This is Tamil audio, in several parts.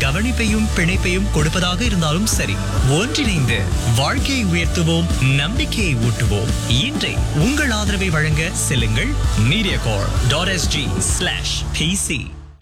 கவனிப்பையும் பிணைப்பையும் கொடுப்பதாக இருந்தாலும் சரி ஒன்றிணைந்து வாழ்க்கையை உயர்த்துவோம் நம்பிக்கையை ஊட்டுவோம் இன்றை உங்கள் ஆதரவை வழங்க செல்லுங்கள் Mediacorp dot SG slash PC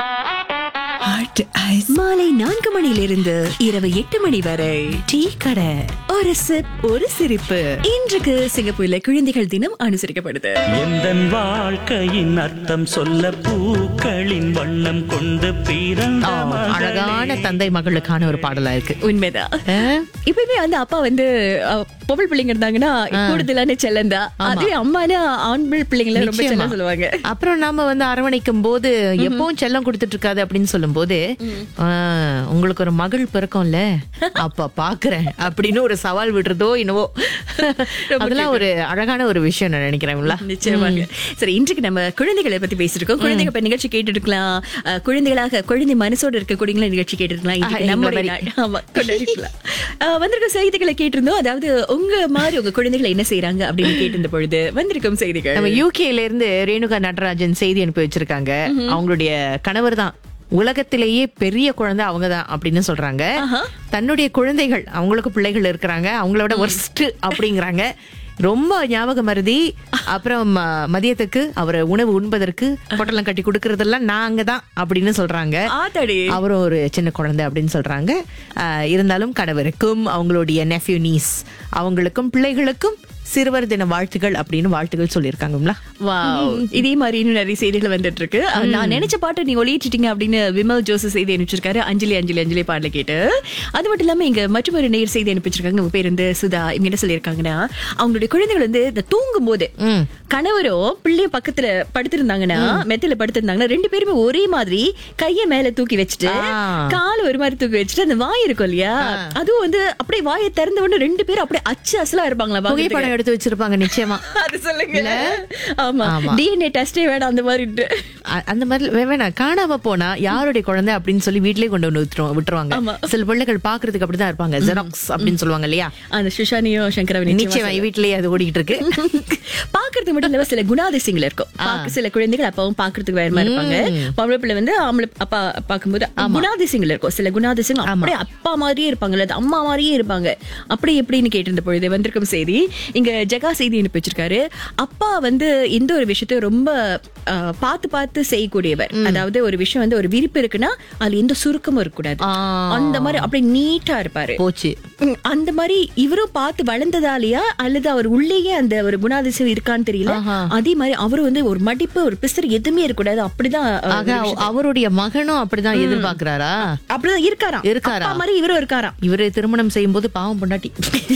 மாலை நான்கு மணியிலிருந்து இரவு எட்டு மணி வரை டீ கடை ஒரு சிப் ஒரு சிரிப்பு இன்றைக்கு சிங்கப்பூர்ல குழந்தைகள் தினம் அனுசரிக்கப்படுது எந்தன் வாழ்க்கையின் அர்த்தம் சொல்ல பூக்களின் வண்ணம் கொண்டு பிறந்த ஆ, மகளே. அழகான தந்தை மகளுக்கான ஒரு பாடலா இருக்கு உண்மைதான் ஆ? இப்பயுமே வந்து அப்பா வந்து அஹ், பொம்பளை பிள்ளைங்க இருந்தாங்கன்னா கூடுதலான செல்லந்தா அதுவே அம்மானா ஆண் பிள்ளைங்கள ரொம்ப நிச்சயமா. செல்லம் சொல்லுவாங்க அப்புறம் நாம வந்து அரவணைக்கும் போது எப்பவும் செல்லம் கொடுத்துட்டு இருக்காது அப்படின்னு சொல்லும் போது ஆ, உங்களுக்கு ஒரு மகள் பிறக்கும்ல அப்ப பாக்குறேன் அப்படின்னு ஒரு சவால் விடுறதோ என்னவோ அதெல்லாம் ஒரு அழகான ஒரு விஷயம் நான் நினைக்கிறேன்ல நிச்சயமாக சரி இன்றைக்கு நம்ம குழந்தைகளை பத்தி பேசிருக்கோம் குழந்தைங்க இப்ப நிகழ்ச்சி கேட்டு இருக்கலாம் அஹ், குழந்தைகளாக குழந்தை மனசோட இருக்கக்கூடிய நிகழ்ச்சி கேட்டு இருக்கலாம் ஆஹா, இன்றைக்கு எங்களை நம்முடைய மாதிரி. நாள். ஆமா, கொண்டாடிக்கலாம். அஹ், வந்திருக்க செய்திகளை கேட்டிருந்தோம் அதாவது உங்க மாதிரி உங்க குழந்தைகளை என்ன செய்யறாங்க அப்படின்னு கேட்டிருந்த பொழுது வந்திருக்கும் செய்திகள் நம்ம யூகேல இருந்து ரேணுகா நடராஜன் செய்தி அனுப்பி வச்சிருக்காங்க அவங்களுடைய கணவர் தான் உலகத்திலேயே பெரிய குழந்தை அவங்க தான் அப்படின்னு சொல்றாங்க தன்னுடைய குழந்தைகள் அவங்களுக்கு பிள்ளைகள் இருக்கிறாங்க அவங்களோட ஒர்ஸ்ட் அப்படிங்கிறாங்க ரொம்ப ஞாபக மருதி அப்புறம் ம, மதியத்துக்கு அவர் உணவு உண்பதற்கு பொட்டலம் கட்டி கொடுக்கறதெல்லாம் நாங்க தான் அப்படின்னு சொல்றாங்க ஆத்தாடி அவரும் ஒரு சின்ன குழந்தை அப்படின்னு சொல்றாங்க ஆஹ் இருந்தாலும் கணவருக்கும் அவங்களுடைய நெஃப்யூ நீஸ் அவங்களுக்கும் பிள்ளைகளுக்கும் சிறுவர் தின வாழ்த்துகள் அப்படின்னு வாழ்த்துகள் சொல்லியிருக்காங்களா வாவ் இதே மாதிரி இன்னும் நிறைய செய்திகள் வந்துட்டு இருக்கு அஹ், நான் நினைச்ச பாட்டை நீங்க ஒளியிச்சிட்டீங்க அப்படின்னு விமல் ஜோசப் செய்தி அனுப்பிச்சிருக்காரு அஞ்சலி அஞ்சலி அஞ்சலி பாடல கேட்டு அது மட்டும் இல்லாம இங்க மற்றொரு நேர் செய்தி அனுப்பிச்சிருக்காங்க உங்க பேர் வந்து சுதா இவங்க என்ன சொல்லியிருக்காங்கன்னா அவங்களுடைய குழந்தைகள் வந்து இந்த தூங்கும் போது ம். கணவரோ பிள்ளைய பக்கத்துல படுத்திருந்தாங்கன்னா மெத்தில படுத்திருந்தாங்கன்னா ரெண்டு பேருமே ஒரே மாதிரி கைய மேல தூக்கி வச்சுட்டு ஆ. கால் ஒரு மாதிரி தூக்கி வச்சுட்டு அந்த வாய் இருக்கும் இல்லையா அதுவும் வந்து அப்படியே வாயை திறந்த உடனே ரெண்டு பேரும் அப்படியே அச்சு அசலா இருப்பாங்களா பாக்குறதுக்கு. புகைப்படம் எடுத்து வச்சிருப்பாங்க நிச்சயமா அது சொல்லுங்க ஆமா ஆமா. டிஎன்ஏ டெஸ்டே வேணாம் அந்த மாதிரி அ- அந்த மாதிரி வே- வேணாம் காணாம போனா யாருடைய குழந்தை அப்படின்னு சொல்லி வீட்லயே கொண்டு வந்து விட்டுருவா- விட்டுருவாங்க ஆமா. சில பிள்ளைகள் பாக்குறதுக்கு அப்படிதான் இருப்பாங்க ஜெராக்ஸ் அப்படின்னு சொல்லுவாங்க இல்லையா அந்த சுஷானியும் சங்கரவன் நிச்சயமா வீட்லயே அது ஓடிக்கிட்டு இருக்கு பாக்குறதுக்கு மட்டும் இல்ல சில குணாதிசயங்கள் இருக்கும் பாக்க சில குழந்தைகள் அப்பாவும் பாக்குறதுக்கு வேற மாதிரி இருப்பாங்க பொம்பளை பிள்ளை வந்து ஆம்பளை அப்பா பாக்கும்போது குணாதிசயங்கள் இருக்கும் சில குணாதிசயங்கள் அப்படியே அப்பா மாதிரியே இருப்பாங்க அது அம்மா மாதிரியே இருப்பாங்க அப்படி எப்படின்னு கேட்டிருந்த பொழுது வந்திருக்கும் செய்தி இங்க ஜெகா செய்தி அனுப்பி வச்சிருக்காரு அப்பா வந்து எந்த ஒரு விஷயத்தையும் ரொம்ப அஹ், பார்த்து பார்த்து செய்யக்கூடியவர் அதாவது ஒரு விஷயம் வந்து ஒரு விரிப்பு இருக்குன்னா அதுல எந்த சுருக்கமும் இருக்கக்கூடாது ஆ. அந்த மாதிரி அப்படியே நீட்டா இருப்பாரு போச்சு ம், அந்த மாதிரி இவரும் பார்த்து வளர்ந்ததாலயா அல்லது அவர் உள்ளேயே அந்த ஒரு குணாதிசயம் இருக்கான்னு தெரியல ஆஹா. அதே மாதிரி அவரும் வந்து ஒரு மடிப்பு ஒரு பிசர் எதுவுமே இருக்கக்கூடாது அப்படிதான் அஹ், ஆக அவ- அவருடைய மகனும் அப்படிதான் எதிர்பார்க்கிறாரா அப்படிதான் இருக்காராம் இருக்காரா? அப்பா மாதிரி இவரும் இருக்காராம் இவரு திருமணம் செய்யும் போது பாவம் பொண்டாட்டி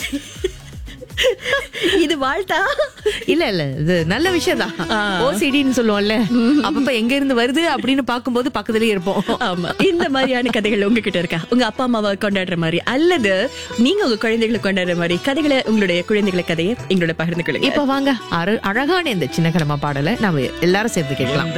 இது வாழ்த்தா இல்ல இல்ல இது நல்ல விஷயம் தான் ஓசிடின்னு சொல்லுவோம்ல அப்பப்ப எங்க இருந்து வருது அப்படின்னு பாக்கும்போது பக்கத்துலயே இருப்போம் ஆமா இந்த மாதிரியான கதைகள் உங்ககிட்ட இருக்கா உங்க அப்பா அம்மாவை கொண்டாடுற மாதிரி அல்லது நீங்க உங்க குழந்தைகளை கொண்டாடுற மாதிரி கதைகளை உங்களுடைய குழந்தைகளை கதையை எங்களோட பகிர்ந்து கொள்ளுங்க இப்ப வாங்க அரு- அழகான இந்த சின்ன கடமா பாடலை நாம எல்லாரும் சேர்ந்து கேட்கலாம்